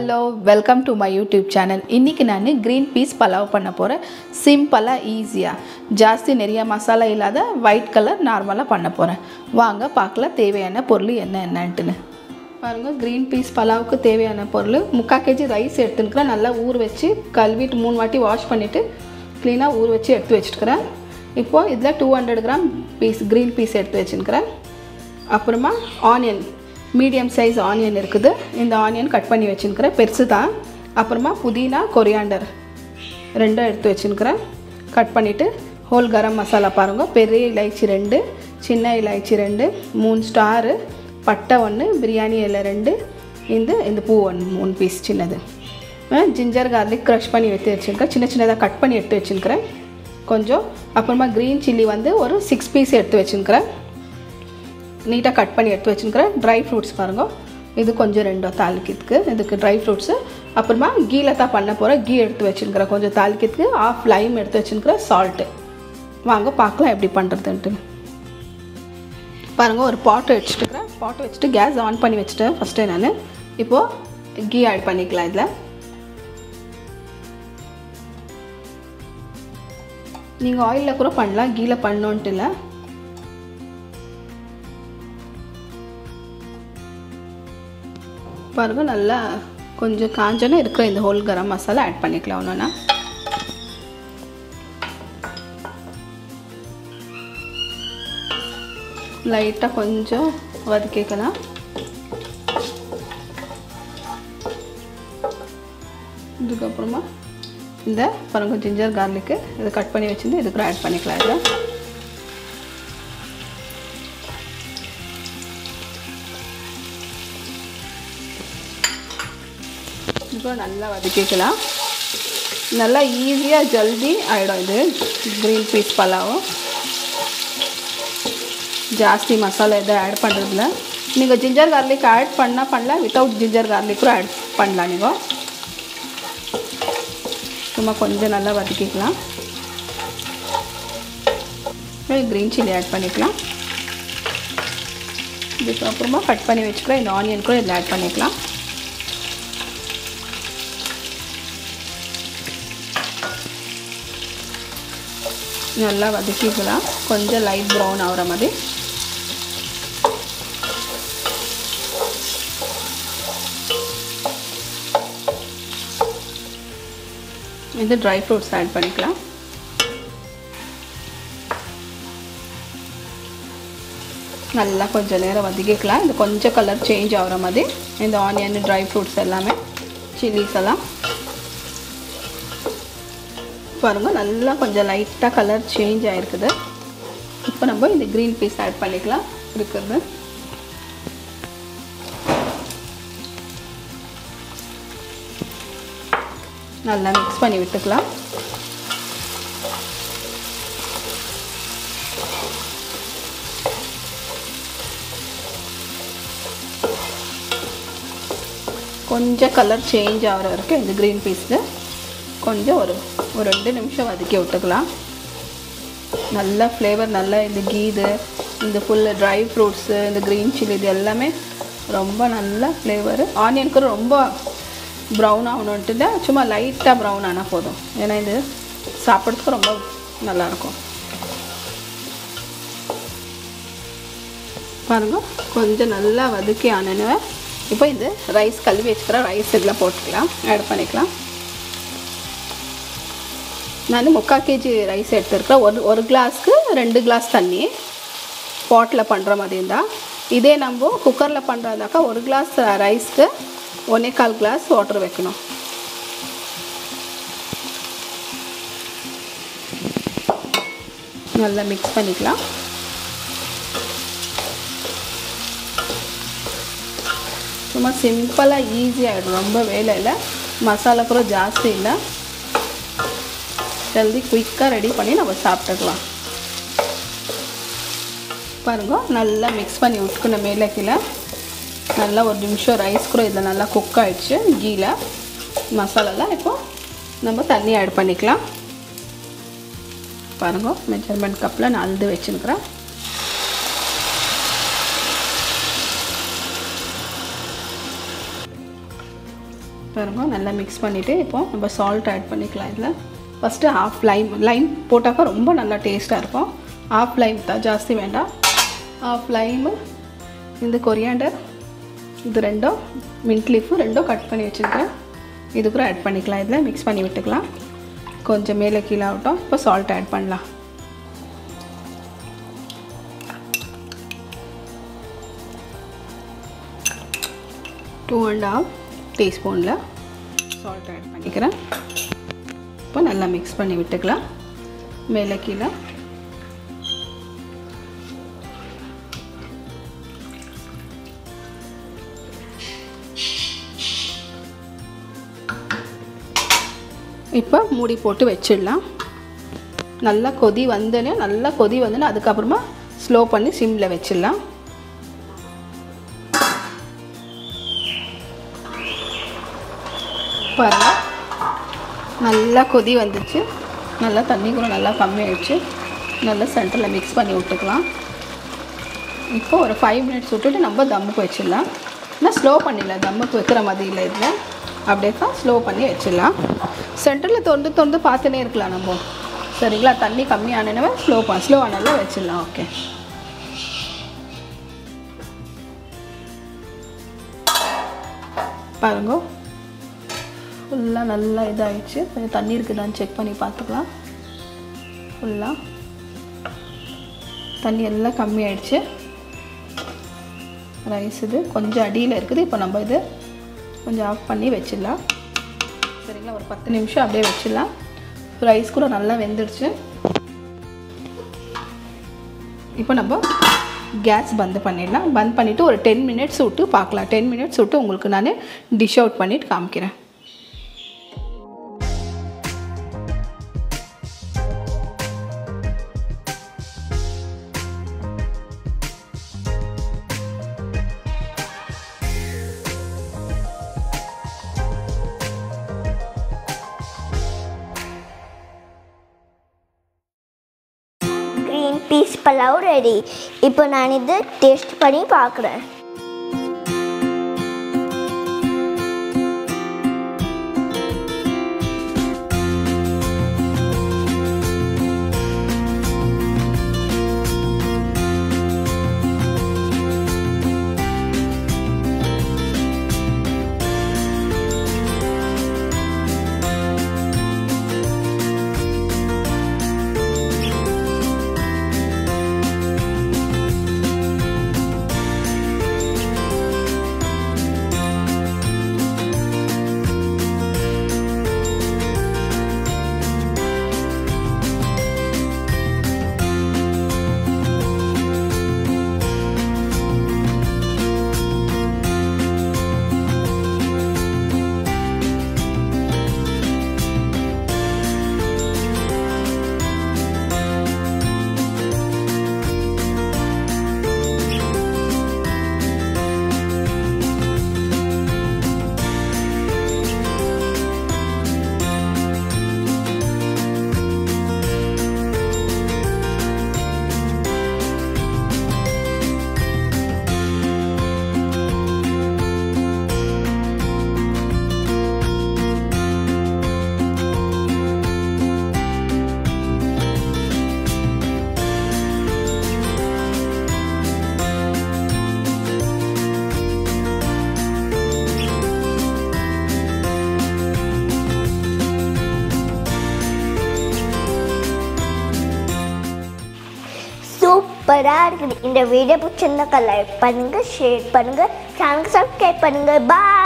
hello welcome to my YouTube channel இன்றைக்கி நான் green peas pulao பண்ண போகிறேன் சிம்பிளாக ஈஸியாக ஜாஸ்தி நிறைய மசாலா இல்லாத ஒயிட் கலர் நார்மலாக பண்ண போகிறேன் வாங்க பார்க்கலாம் தேவையான பொருள் என்ன என்னன்ட்டுன்னு பாருங்கள் க்ரீன் பீஸ் பலாவுக்கு தேவையான பொருள் முக்கால் கேஜி ரைஸ் எடுத்துக்கிறேன் நல்லா ஊற வச்சு கழுவிட்டு மூணு வாட்டி வாஷ் பண்ணிவிட்டு க்ளீனாக ஊற வச்சு எடுத்து வச்சுருக்கிறேன் இப்போது இதில் two hundred gram peas green peas எடுத்து வச்சுருக்கிறேன் அப்புறமா ஆனியன் மீடியம் சைஸ் ஆனியன் இருக்குது இந்த ஆனியன் கட் பண்ணி வச்சுருக்கிறேன் பெருசு தான் அப்புறமா புதினா கொரியாண்டர் ரெண்டும் எடுத்து வச்சுருக்கிறேன் கட் பண்ணிவிட்டு ஹோல் கரம் மசாலா பாருங்கள் பெரிய இலைச்சி ரெண்டு சின்ன இலைச்சி ரெண்டு மூணு ஸ்டாரு பட்டை ஒன்று பிரியாணி இலை ரெண்டு இந்த இந்த பூ ஒன்று மூணு பீஸ் சின்னது ஜிஞ்சர் கார்லிக் க்ரஷ் பண்ணி எடுத்து வச்சுருக்கேன் சின்ன சின்னதாக கட் பண்ணி எடுத்து வச்சுருக்கிறேன் கொஞ்சம் அப்புறமா க்ரீன் சில்லி வந்து ஒரு சிக்ஸ் பீஸ் எடுத்து வச்சுருக்கிறேன் நீட்டாக கட் பண்ணி எடுத்து வச்சுருக்கிறேன் ட்ரை ஃப்ரூட்ஸ் பாருங்க இது கொஞ்சம் ரெண்டோ தாளிக்கிறதுக்கு இதுக்கு ட்ரை ஃப்ரூட்ஸு அப்புறமா கீல தான் பண்ண போகிறேன் கீ எடுத்து வச்சுருக்கிறேன் கொஞ்சம் தாளிக்கிறதுக்கு ஆஃப் லைம் எடுத்து வச்சுருக்கிறேன் சால்ட்டு வாங்க பார்க்கலாம் எப்படி பண்ணுறதுன்ட்டு பாருங்கள் ஒரு பாட்டை வச்சுட்டுக்கிறேன் பாட்டை வச்சுட்டு கேஸ் ஆன் பண்ணி வச்சுட்டேன் ஃபஸ்ட்டே நான் இப்போது கீ ஆட் பண்ணிக்கலாம் இதில் நீங்கள் ஆயிலில் கூட பண்ணலாம் கீல பண்ணோன்ட்டு இல்லை பாருங்கள் நல்லா கொஞ்சம் காஞ்சோன்னே இருக்கிற இந்த ஹோல் கரம் மசாலா ஆட் பண்ணிக்கலாம் ஒன்றுனா லைட்டாக கொஞ்சம் வதக்கிக்கலாம் இதுக்கப்புறமா இந்த பாருங்க ஜிஞ்சர் கார்லிக்கு இதை கட் பண்ணி வச்சுருந்து இதுக்குள்ள ஆட் பண்ணிக்கலாம் இதில் இப்போ நல்லா வதக்கிக்கலாம் நல்லா ஈஸியாக ஜல்தி ஆகிடும் இது க்ரீன் பீஸ் பலாவும் ஜாஸ்தி மசாலா எதுவும் ஆட் பண்ணுறதில்ல நீங்கள் ஜிஞ்சர் கார்லிக் ஆட் பண்ணால் பண்ணலாம் வித்தவுட் ஜிஞ்சர் கார்லிக் கூட ஆட் பண்ணலாம் நீங்கள் சும்மா கொஞ்சம் நல்லா வதக்கிக்கலாம் க்ரீன் சில்லி ஆட் பண்ணிக்கலாம் இதுக்கப்புறமா கட் பண்ணி வச்சுக்கலாம் இந்த ஆனியன் கூட இதில் ஆட் பண்ணிக்கலாம் நல்லா வதக்கிக்கலாம் கொஞ்சம் லைட் ப்ரௌன் ஆகிற மாதிரி இது ட்ரை ஃப்ரூட்ஸ் ஆட் பண்ணிக்கலாம் நல்லா கொஞ்சம் நேரம் வதக்கிக்கலாம் இது கொஞ்சம் கலர் சேஞ்ச் ஆகிற மாதிரி இந்த ஆனியன் ட்ரை ஃப்ரூட்ஸ் எல்லாமே சில்லிஸ் எல்லாம் பாருங்கள் நல்லா கொஞ்சம் லைட்டாக கலர் சேஞ்ச் ஆகிருக்குது இப்போ நம்ம இந்த க்ரீன் பீஸ் ஆட் பண்ணிக்கலாம் இருக்கிறது நல்லா மிக்ஸ் பண்ணி விட்டுக்கலாம் கொஞ்சம் கலர் சேஞ்ச் ஆகிற வரைக்கும் இந்த க்ரீன் பீஸில் கொஞ்சம் ஒரு ஒரு ரெண்டு நிமிஷம் வதக்கி விட்டுக்கலாம் நல்ல ஃப்ளேவர் நல்லா இந்த கீது இந்த ஃபுல்லு ட்ரை ஃப்ரூட்ஸு இந்த க்ரீன் சில்லி இது எல்லாமே ரொம்ப நல்ல ஃப்ளேவரு ஆனியனுக்கு ரொம்ப ப்ரௌன் ஆகணுன்ட்டு இல்லை சும்மா லைட்டாக ப்ரௌன் ஆனால் போதும் ஏன்னா இது சாப்பிட்றதுக்கு ரொம்ப நல்லாயிருக்கும் பாருங்க கொஞ்சம் நல்லா வதக்கி ஆனேன்னு இப்போ இது ரைஸ் கழுவி வச்சுக்கிற ரைஸ் இதில் போட்டுக்கலாம் ஆட் பண்ணிக்கலாம் நான் முக்கால் கேஜி ரைஸ் எடுத்துருக்கேன் ஒரு ஒரு கிளாஸ்க்கு ரெண்டு கிளாஸ் தண்ணி பாட்டில் பண்ணுற மாதிரி இருந்தால் இதே நம்ம குக்கரில் பண்ணுறதாக்கா ஒரு கிளாஸ் ரைஸ்க்கு ஒன்றே கால் கிளாஸ் வாட்டர் வைக்கணும் நல்லா மிக்ஸ் பண்ணிக்கலாம் சும்மா சிம்பிளாக ஈஸியாகிடும் ரொம்ப வேலை இல்லை மசாலா கூட ஜாஸ்தி இல்லை ஜல்தி குயிக்காக ரெடி பண்ணி நம்ம சாப்பிட்டுக்கலாம் பாருங்க நல்லா மிக்ஸ் பண்ணி விட்டுக்குன மேலே கீழே நல்லா ஒரு நிமிஷம் ரைஸ் கூட இதில் நல்லா குக் ஆகிடுச்சு கீழே மசாலாலாம் இப்போ நம்ம தண்ணி ஆட் பண்ணிக்கலாம் பாருங்க மெஜர்மெண்ட் கப்பில் நான் அழுது வச்சுருக்கிறேன் பாருங்க நல்லா மிக்ஸ் பண்ணிவிட்டு இப்போ நம்ம சால்ட் ஆட் பண்ணிக்கலாம் இதில் ஃபஸ்ட்டு ஹாஃப் லைம் லைம் போட்டாக்கா ரொம்ப நல்லா டேஸ்ட்டாக இருக்கும் ஹாஃப் லைம் தான் ஜாஸ்தி வேண்டாம் ஹாஃப் லைமு இந்த கொரியாண்டர் இது ரெண்டும் மின்ட் லீஃபு ரெண்டும் கட் பண்ணி வச்சுருக்கேன் இது கூட ஆட் பண்ணிக்கலாம் இதில் மிக்ஸ் பண்ணி விட்டுக்கலாம் கொஞ்சம் மேலே கீழே ஆகட்டும் இப்போ சால்ட் ஆட் பண்ணலாம் டூ அண்ட் ஹாஃப் டீஸ்பூனில் சால்ட் ஆட் பண்ணிக்கிறேன் இப்போ நல்லா மிக்ஸ் பண்ணி விட்டுக்கலாம் மேலே கீழே இப்போ மூடி போட்டு வச்சிடலாம் நல்லா கொதி வந்தோடனே நல்லா கொதி வந்தோடனே அதுக்கப்புறமா ஸ்லோ பண்ணி சிம்மில் வச்சிடலாம் பாருங்க நல்லா கொதி வந்துச்சு நல்லா தண்ணி கூட நல்லா கம்மியாயிடுச்சு நல்லா சென்டரில் மிக்ஸ் பண்ணி விட்டுக்கலாம் இப்போ ஒரு ஃபைவ் மினிட்ஸ் விட்டுட்டு நம்ம தம்முக்கு வச்சிடலாம் ஆனால் ஸ்லோ பண்ணிடலாம் தம்முக்கு வைக்கிற மாதிரி இல்லை இதில் அப்படியே தான் ஸ்லோ பண்ணி வச்சிடலாம் சென்டரில் தொண்டு தொண்டு பார்த்துனே இருக்கலாம் நம்ம சரிங்களா தண்ணி கம்மியானவே ஸ்லோ பண்ண ஸ்லோ ஆனாலும் வச்சிடலாம் ஓகே பாருங்க ஃபுல்லாக நல்லா இதாகிடுச்சு கொஞ்சம் தண்ணி இருக்குதான்னு செக் பண்ணி பார்த்துக்கலாம் ஃபுல்லாக தண்ணி எல்லாம் கம்மியாயிடுச்சு ரைஸ் இது கொஞ்சம் அடியில் இருக்குது இப்போ நம்ம இது கொஞ்சம் ஆஃப் பண்ணி வச்சிடலாம் சரிங்களா ஒரு பத்து நிமிஷம் அப்படியே வச்சிடலாம் ரைஸ் கூட நல்லா வெந்துடுச்சு இப்போ நம்ம கேஸ் பந்து பண்ணிடலாம் பந்த் பண்ணிவிட்டு ஒரு டென் மினிட்ஸ் விட்டு பார்க்கலாம் டென் மினிட்ஸ் விட்டு உங்களுக்கு நான் டிஷ் அவுட் பண்ணிவிட்டு காமிக்கிறேன் க்ரீன் பீஸ் பலாவ் ரெடி இப்போ நான் இது டேஸ்ட் பண்ணி பார்க்குறேன் சூப்பராக இருக்குது இந்த வீடியோ பிடிச்சிருந்தாக்கா லைக் பண்ணுங்கள் ஷேர் பண்ணுங்கள் சேனலுக்கு சப்ஸ்கிரைப் பண்ணுங்கள் பாய்